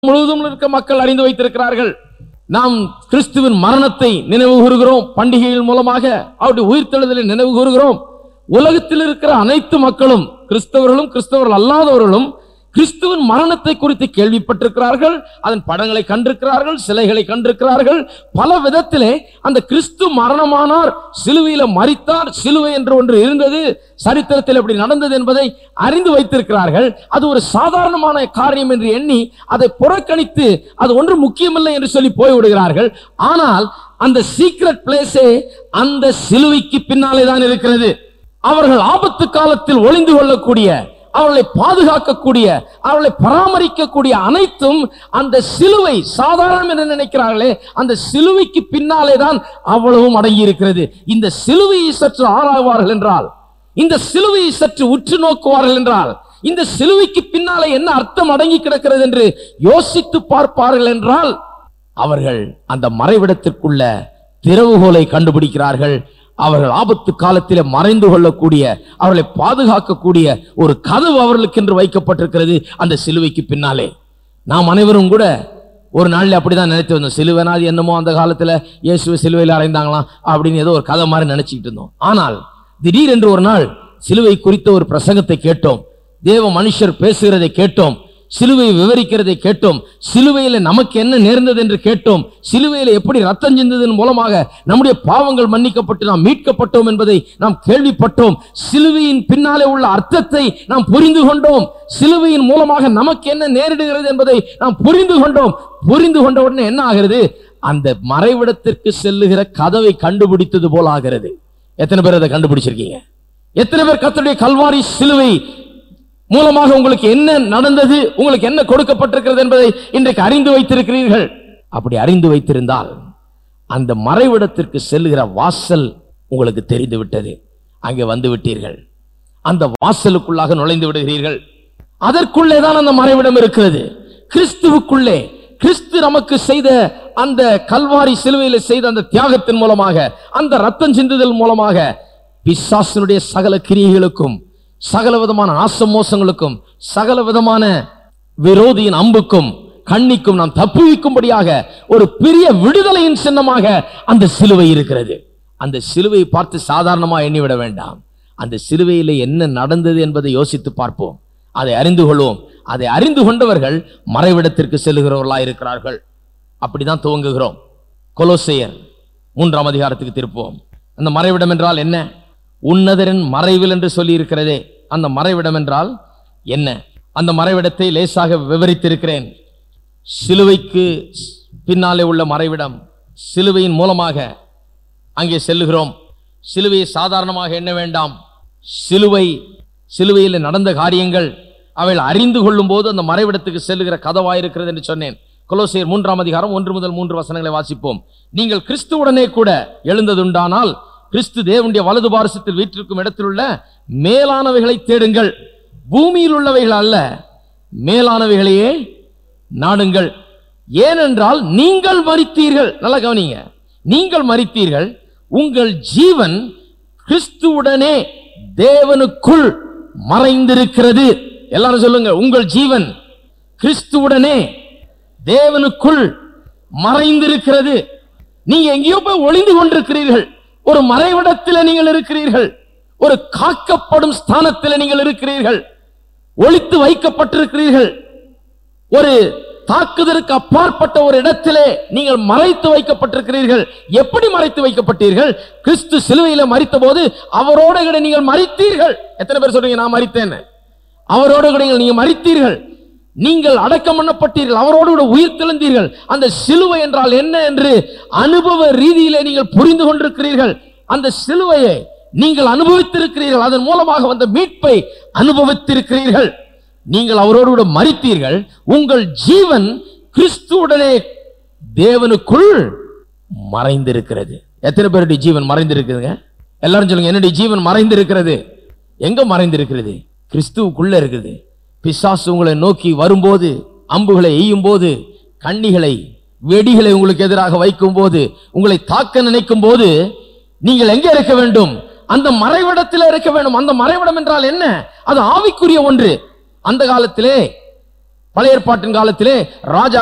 முழுவதும் இருக்க மக்கள் அறிந்து வைத்திருக்கிறார்கள் நாம் கிறிஸ்துவின் மரணத்தை நினைவு கூறுகிறோம் பண்டிகைகள் மூலமாக அவருடைய உயிர்த்தெழுதலை நினைவு கூறுகிறோம் உலகத்தில் இருக்கிற அனைத்து மக்களும் கிறிஸ்தவர்களும் கிறிஸ்தவர்கள் அல்லாதவர்களும் கிறிஸ்துவின் மரணத்தை குறித்து கேள்விப்பட்டிருக்கிறார்கள் அதன் படங்களை கண்டிருக்கிறார்கள் சிலைகளை கண்டிருக்கிறார்கள் பல விதத்திலே அந்த கிறிஸ்து மரணமானார் சிலுவையில மரித்தார் சிலுவை என்று ஒன்று இருந்தது சரித்திரத்தில் எப்படி நடந்தது என்பதை அறிந்து வைத்திருக்கிறார்கள் அது ஒரு சாதாரணமான காரியம் என்று எண்ணி அதை புறக்கணித்து அது ஒன்று முக்கியமில்லை என்று சொல்லி போய்விடுகிறார்கள் ஆனால் அந்த சீக்ரெட் பிளேஸே அந்த சிலுவைக்கு பின்னாலே தான் இருக்கிறது அவர்கள் ஆபத்து காலத்தில் ஒளிந்து கொள்ளக்கூடிய அவர்களை பாதுகாக்கக்கூடிய அவர்களை பராமரிக்கக்கூடிய அனைத்தும் அந்த சிலுவை சாதாரணம் என்று நினைக்கிறார்களே அந்த சிலுவைக்கு பின்னாலே தான் அவ்வளவும் அடங்கி இருக்கிறது இந்த சிலுவையை சற்று ஆராய்வார்கள் என்றால் இந்த சிலுவையை சற்று உற்று நோக்குவார்கள் என்றால் இந்த சிலுவைக்கு பின்னாலே என்ன அர்த்தம் அடங்கி கிடக்கிறது என்று யோசித்து பார்ப்பார்கள் என்றால் அவர்கள் அந்த மறைவிடத்திற்குள்ள திறவுகோலை கண்டுபிடிக்கிறார்கள் அவர்கள் ஆபத்து காலத்திலே மறைந்து கொள்ளக்கூடிய அவர்களை பாதுகாக்கக்கூடிய ஒரு கதவு அவர்களுக்கு என்று வைக்கப்பட்டிருக்கிறது அந்த சிலுவைக்கு பின்னாலே நாம் அனைவரும் கூட ஒரு நாள்ல அப்படிதான் நினைத்து வந்தோம் சிலுவைனா அது என்னமோ அந்த காலத்துல இயேசுவை சிலுவையில் அறைந்தாங்களாம் அப்படின்னு ஏதோ ஒரு கதை மாதிரி நினைச்சுக்கிட்டு இருந்தோம் ஆனால் திடீரென்று ஒரு நாள் சிலுவை குறித்த ஒரு பிரசங்கத்தை கேட்டோம் தேவ மனுஷர் பேசுகிறதை கேட்டோம் சிலுவையை விவரிக்கிறதை கேட்டோம் சிலுவையில நமக்கு என்ன நேர்ந்தது என்று கேட்டோம் சிலுவையில எப்படி ரத்தம் சிந்ததன் மூலமாக நம்முடைய பாவங்கள் மன்னிக்கப்பட்டு நாம் மீட்கப்பட்டோம் என்பதை நாம் கேள்விப்பட்டோம் சிலுவையின் பின்னாலே உள்ள அர்த்தத்தை நாம் புரிந்து கொண்டோம் சிலுவையின் மூலமாக நமக்கு என்ன நேரிடுகிறது என்பதை நாம் புரிந்து கொண்டோம் புரிந்து கொண்ட உடனே என்ன ஆகிறது அந்த மறைவிடத்திற்கு செல்லுகிற கதவை கண்டுபிடித்தது போல ஆகிறது எத்தனை பேர் அதை கண்டுபிடிச்சிருக்கீங்க எத்தனை பேர் கர்த்தருடைய கல்வாரி சிலுவை மூலமாக உங்களுக்கு என்ன நடந்தது உங்களுக்கு என்ன கொடுக்கப்பட்டிருக்கிறது என்பதை இன்றைக்கு அறிந்து வைத்திருக்கிறீர்கள் அப்படி அறிந்து வைத்திருந்தால் அந்த மறைவிடத்திற்கு செல்லுகிற வாசல் உங்களுக்கு தெரிந்து விட்டது அங்கே வந்து விட்டீர்கள் அந்த வாசலுக்குள்ளாக நுழைந்து விடுகிறீர்கள் அதற்குள்ளே தான் அந்த மறைவிடம் இருக்கிறது கிறிஸ்துவுக்குள்ளே கிறிஸ்து நமக்கு செய்த அந்த கல்வாரி சிலுவையில செய்த அந்த தியாகத்தின் மூலமாக அந்த ரத்தம் சிந்துதல் மூலமாக பிசாசனுடைய சகல கிரியைகளுக்கும் சகல விதமான ஆசமோசங்களுக்கும் சகல விதமான விரோதியின் அம்புக்கும் கண்ணிக்கும் நாம் தப்புவிக்கும்படியாக ஒரு பெரிய விடுதலையின் சின்னமாக அந்த சிலுவை இருக்கிறது அந்த சிலுவையை பார்த்து சாதாரணமா எண்ணிவிட வேண்டாம் அந்த சிலுவையிலே என்ன நடந்தது என்பதை யோசித்து பார்ப்போம் அதை அறிந்து கொள்வோம் அதை அறிந்து கொண்டவர்கள் மறைவிடத்திற்கு செல்லுகிறவர்களாய் இருக்கிறார்கள் அப்படிதான் துவங்குகிறோம் கொலோசையர் மூன்றாம் அதிகாரத்துக்கு திருப்போம் அந்த மறைவிடம் என்றால் என்ன உன்னதரின் மறைவில் என்று சொல்லி இருக்கிறதே அந்த மறைவிடம் என்றால் என்ன அந்த மறைவிடத்தை லேசாக விவரித்திருக்கிறேன் சிலுவைக்கு பின்னாலே உள்ள மறைவிடம் சிலுவையின் மூலமாக அங்கே செல்லுகிறோம் சிலுவையை சாதாரணமாக எண்ண வேண்டாம் சிலுவை சிலுவையில் நடந்த காரியங்கள் அவைகள் அறிந்து கொள்ளும் போது அந்த மறைவிடத்துக்கு செல்லுகிற கதவாயிருக்கிறது என்று சொன்னேன் கொலோசியர் மூன்றாம் அதிகாரம் ஒன்று முதல் மூன்று வசனங்களை வாசிப்போம் நீங்கள் கிறிஸ்துவுடனே கூட எழுந்ததுண்டானால் கிறிஸ்து தேவனுடைய வலது பாரசத்தில் வீற்றிருக்கும் இடத்தில் உள்ள மேலானவைகளை தேடுங்கள் பூமியில் உள்ளவைகள் அல்ல மேலானவைகளையே நாடுங்கள் ஏனென்றால் நீங்கள் மரித்தீர்கள் நல்லா கவனிங்க நீங்கள் மரித்தீர்கள் உங்கள் ஜீவன் கிறிஸ்துவுடனே தேவனுக்குள் மறைந்திருக்கிறது எல்லாரும் சொல்லுங்க உங்கள் ஜீவன் கிறிஸ்துவுடனே தேவனுக்குள் மறைந்திருக்கிறது நீங்க எங்கேயோ போய் ஒளிந்து கொண்டிருக்கிறீர்கள் ஒரு மறைவிடத்தில் நீங்கள் இருக்கிறீர்கள் ஒரு காக்கப்படும் ஸ்தானத்தில் நீங்கள் இருக்கிறீர்கள் ஒளித்து வைக்கப்பட்டிருக்கிறீர்கள் ஒரு தாக்குதலுக்கு அப்பாற்பட்ட ஒரு இடத்திலே நீங்கள் மறைத்து வைக்கப்பட்டிருக்கிறீர்கள் எப்படி மறைத்து வைக்கப்பட்டீர்கள் கிறிஸ்து சிலுவையில மறித்த போது அவரோட கூட நீங்கள் மறித்தீர்கள் எத்தனை பேர் சொல்றீங்க நான் மறித்தேன் அவரோடு கூட நீங்கள் மறித்தீர்கள் நீங்கள் அடக்கம் பண்ணப்பட்டீர்கள் அவரோடு கூட உயிர் தெழுந்தீர்கள் அந்த சிலுவை என்றால் என்ன என்று அனுபவ ரீதியிலே நீங்கள் புரிந்து கொண்டிருக்கிறீர்கள் அந்த சிலுவையை நீங்கள் அனுபவித்திருக்கிறீர்கள் அதன் மூலமாக வந்த மீட்பை அனுபவித்திருக்கிறீர்கள் நீங்கள் அவரோடு கூட மறித்தீர்கள் உங்கள் ஜீவன் கிறிஸ்துவுடனே தேவனுக்குள் மறைந்திருக்கிறது எத்தனை பேருடைய ஜீவன் மறைந்திருக்குதுங்க எல்லாரும் சொல்லுங்க என்னுடைய ஜீவன் மறைந்திருக்கிறது எங்க மறைந்திருக்கிறது கிறிஸ்துவுக்குள்ள இருக்குது பிசாசு உங்களை நோக்கி வரும்போது அம்புகளை எய்யும் போது கண்ணிகளை வெடிகளை உங்களுக்கு எதிராக வைக்கும் போது உங்களை தாக்க நினைக்கும் போது நீங்கள் எங்கே இருக்க வேண்டும் அந்த மறைவிடத்தில் இருக்க வேண்டும் அந்த மறைவிடம் என்றால் என்ன அது ஆவிக்குரிய ஒன்று அந்த காலத்திலே பழைய ஏற்பாட்டின் காலத்திலே ராஜா